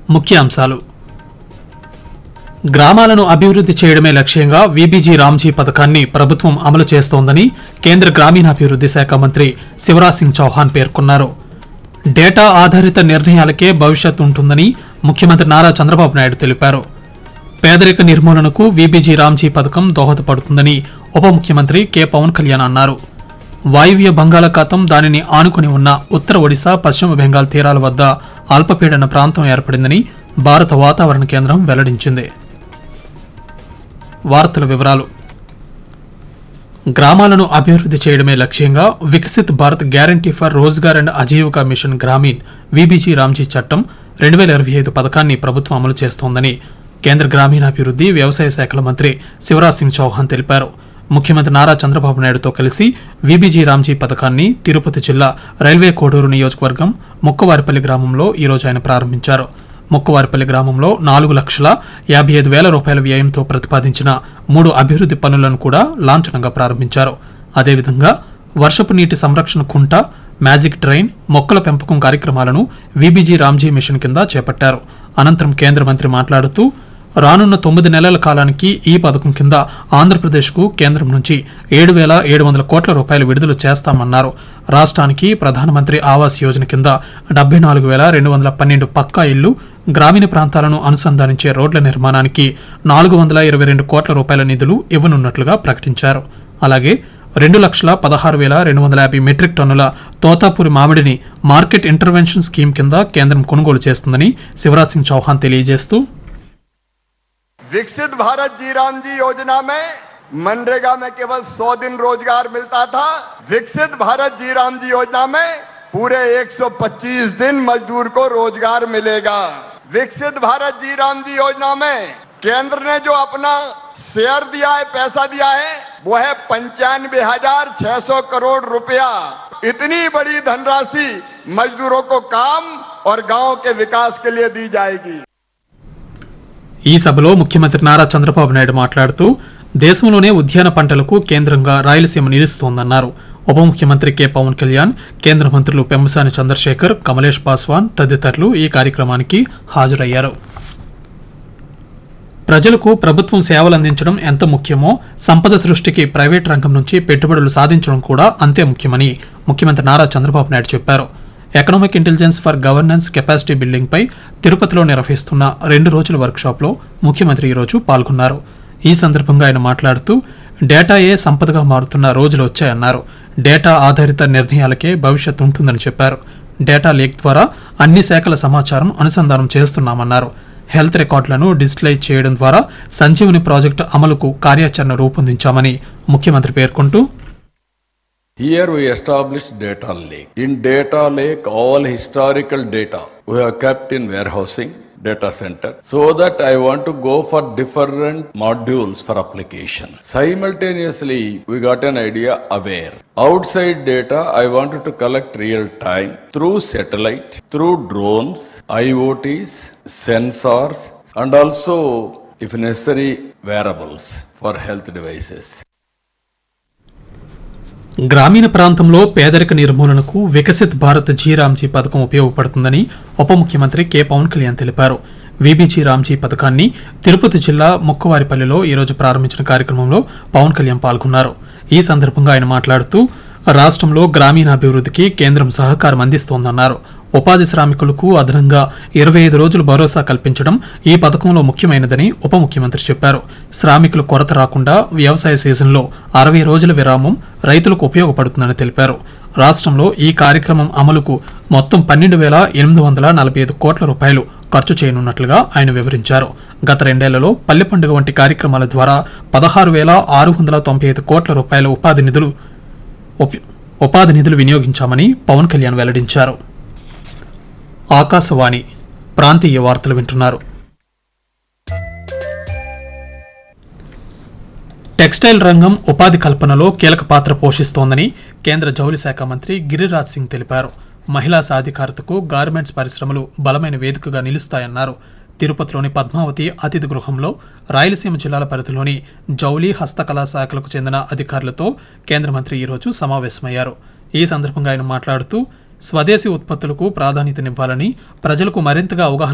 ముఖ్యాంశాలు గ్రామాలను అభివృద్ధి చేయడమే లక్ష్యంగా వీబీజీ రామ్జీ పథకాన్ని ప్రభుత్వం అమలు చేస్తోందని కేంద్ర గ్రామీణాభివృద్ధి శాఖ మంత్రి శివరాజ్ సింగ్ చౌహాన్ పేర్కొన్నారు డేటా ఆధారిత నిర్ణయాలకే భవిష్యత్ ఉంటుందని ముఖ్యమంత్రి నారా చంద్రబాబు నాయుడు తెలిపారు పేదరిక నిర్మూలనకు వీబీజీ రామ్జీ పథకం దోహదపడుతుందని ఉప ముఖ్యమంత్రి కె పవన్ కళ్యాణ్ అన్నారు వాయువ్య బంగాళాఖాతం దానిని ఆనుకుని ఉన్న ఉత్తర ఒడిశా పశ్చిమ బెంగాల్ తీరాల వద్ద అల్పపీడన ప్రాంతం ఏర్పడిందని భారత వాతావరణ కేంద్రం వెల్లడించింది వార్తల వివరాలు గ్రామాలను అభివృద్ధి చేయడమే లక్ష్యంగా Viksit Bharat guarantee for Rozgar and Ajeevika mission Gramin V B G Ram G చట్టం రెండు వేల ఇరవై ఐదు పథకాన్ని ప్రభుత్వం అమలు చేస్తోందని కేంద్ర గ్రామీణాభివృద్ధి వ్యవసాయ శాఖల మంత్రి శివరాజ్ సింగ్ చౌహాన్ తెలిపారు ముఖ్యమంత్రి నారా చంద్రబాబు నాయుడుతో కలిసి వీబీజీ రామ్జీ పథకాన్ని తిరుపతి జిల్లా రైల్వే కోడూరు నియోజకవర్గం ముక్కవారిపల్లి గ్రామంలో ఈరోజు ఆయన ప్రారంభించారు ముక్కవారిపల్లి గ్రామంలో నాలుగు లక్షల యాభై ఐదు వేల రూపాయల వ్యయంతో ప్రతిపాదించిన మూడు అభివృద్ధి పనులను కూడా లాంఛనంగా ప్రారంభించారు అదేవిధంగా వర్షపు నీటి సంరక్షణ కుంట మ్యాజిక్ ట్రైన్ మొక్కల పెంపకం కార్యక్రమాలను వీబీజీ రామ్జీ మిషన్ కింద చేపట్టారు అనంతరం కేంద్ర మంత్రి మాట్లాడుతూ రానున్న తొమ్మిది నెలల కాలానికి ఈ పథకం కింద ఆంధ్రప్రదేశ్కు కేంద్రం నుంచి ఏడు వేల ఏడు వందల కోట్ల రూపాయలు విడుదల చేస్తామన్నారు రాష్ట్రానికి ప్రధానమంత్రి ఆవాస్ యోజన కింద డెబ్బై నాలుగు వేల రెండు వందల పన్నెండు పక్కా ఇళ్లు గ్రామీణ ప్రాంతాలను అనుసంధానించే రోడ్ల నిర్మాణానికి నాలుగు వందల ఇరవై రెండు కోట్ల రూపాయల నిధులు ఇవ్వనున్నట్లుగా ప్రకటించారు అలాగే రెండు లక్షల పదహారు వేల రెండు వందల యాభై మెట్రిక్ టన్నుల తోతాపూరి మామిడిని మార్కెట్ ఇంటర్వెన్షన్ స్కీమ్ కింద కేంద్రం కొనుగోలు చేస్తుందని శివరాజ్ సింగ్ చౌహాన్ తెలియజేస్తూ विकसित भारत जी राम जी योजना में मनरेगा में केवल 100 दिन रोजगार मिलता था विकसित भारत जी राम जी योजना में पूरे 125 दिन मजदूर को रोजगार मिलेगा विकसित भारत जी राम जी योजना में केंद्र ने जो अपना शेयर दिया है पैसा दिया है वो है पंचानवे हजार छह सौ करोड़ रुपया इतनी बड़ी धनराशि मजदूरों को काम और गांव के विकास के लिए दी जाएगी ఈ సభలో ముఖ్యమంత్రి నారా చంద్రబాబు నాయుడు మాట్లాడుతూ దేశంలోనే ఉద్యాన పంటలకు కేంద్రంగా రాయలసీమ నిలుస్తోందన్నారు ఉప ముఖ్యమంత్రి కె పవన్ కళ్యాణ్ కేంద్ర మంత్రులు పెమ్మసాని చంద్రశేఖర్ కమలేష్ పాస్వాన్ తదితరులు ఈ కార్యక్రమానికి హాజరయ్యారు ప్రజలకు ప్రభుత్వం సేవలు అందించడం ఎంత ముఖ్యమో సంపద సృష్టికి ప్రైవేట్ రంగం నుంచి పెట్టుబడులు సాధించడం కూడా అంతే ముఖ్యమని ముఖ్యమంత్రి నారా చంద్రబాబు నాయుడు చెప్పారు economic intelligence for governance capacity building పై తిరుపతిలో నిర్వహిస్తున్న రెండు రోజుల వర్క్షాప్లో ముఖ్యమంత్రి ఈరోజు పాల్గొన్నారు ఈ సందర్భంగా ఆయన మాట్లాడుతూ డేటాయే సంపదగా మారుతున్న రోజులు వచ్చాయన్నారు డేటా ఆధారిత నిర్ణయాలకే భవిష్యత్ ఉంటుందని చెప్పారు డేటా లేక్ ద్వారా అన్ని శాఖల సమాచారం అనుసంధానం చేస్తున్నామన్నారు హెల్త్ రికార్డులను డిజిటలైజ్ చేయడం ద్వారా సంజీవని ప్రాజెక్టు అమలుకు కార్యాచరణ రూపొందించామని ముఖ్యమంత్రి పేర్కొంటూ Here we established data lake. In data lake, all historical data we have kept in warehousing data center so that I want to go for different modules for application. Simultaneously, we got an idea aware. Outside data, I wanted to collect real time through satellite, through drones, IoTs, sensors, and also, if necessary, wearables for health devices. గ్రామీణ ప్రాంతంలో పేదరిక నిర్మూలనకు Viksit Bharat G Ramji పథకం ఉపయోగపడుతుందని ఉప ముఖ్యమంత్రి K Pawan Kalyan తెలిపారు VBG Ramji పథకాన్ని తిరుపతి జిల్లా ముక్కవారిపల్లిలో ఈరోజు ప్రారంభించిన కార్యక్రమంలో పవన్ కళ్యాణ్ పాల్గొన్నారు ఈ సందర్భంగా ఆయన మాట్లాడుతూ రాష్ట్రంలో గ్రామీణాభివృద్ధికి కేంద్రం సహకారం అందిస్తోందన్నారు ఉపాధి శ్రామికులకు అదనంగా ఇరవై ఐదు రోజులు భరోసా కల్పించడం ఈ పథకంలో ముఖ్యమైనదని ఉప ముఖ్యమంత్రి చెప్పారు శ్రామికులు కొరత రాకుండా వ్యవసాయ సీజన్లో అరవై రోజుల విరామం రైతులకు ఉపయోగపడుతుందని తెలిపారు రాష్ట్రంలో ఈ కార్యక్రమం అమలుకు మొత్తం పన్నెండు వేల ఎనిమిది వందల నలభై ఐదు కోట్ల రూపాయలు ఖర్చు చేయనున్నట్లుగా ఆయన వివరించారు గత రెండేళ్లలో పల్లె పండుగ వంటి కార్యక్రమాల ద్వారా పదహారు వేల ఆరు వందల తొంభై ఐదు కోట్ల రూపాయల ఉపాధి నిధులు ఉప- ఉపాధి నిధులు వినియోగించామని పవన్ కళ్యాణ్ వెల్లడించారు ఆకాశవాణి ప్రాంతీయ వార్తలు వింటున్నారు టెక్స్టైల్ రంగం ఉపాధి కల్పనలో కీలక పాత్ర పోషిస్తోందని కేంద్ర జౌళి శాఖ మంత్రి గిరిరాజ్ సింగ్ తెలిపారు మహిళా సాధికారతకు గార్మెంట్స్ పరిశ్రమలు బలమైన వేదికగా నిలుస్తాయన్నారు తిరుపతిలోని పద్మావతి అతిథి గృహంలో రాయలసీమ జిల్లాల పరిధిలోని జౌలి హస్తకళా శాఖలకు చెందిన అధికారులతో కేంద్ర మంత్రి ఈరోజు సమావేశమయ్యారు ఈ సందర్భంగా ఆయన మాట్లాడుతూ స్వదేశీ ఉత్పత్తులకు ప్రాధాన్యతనివ్వాలని ప్రజలకు మరింతగా అవగాహన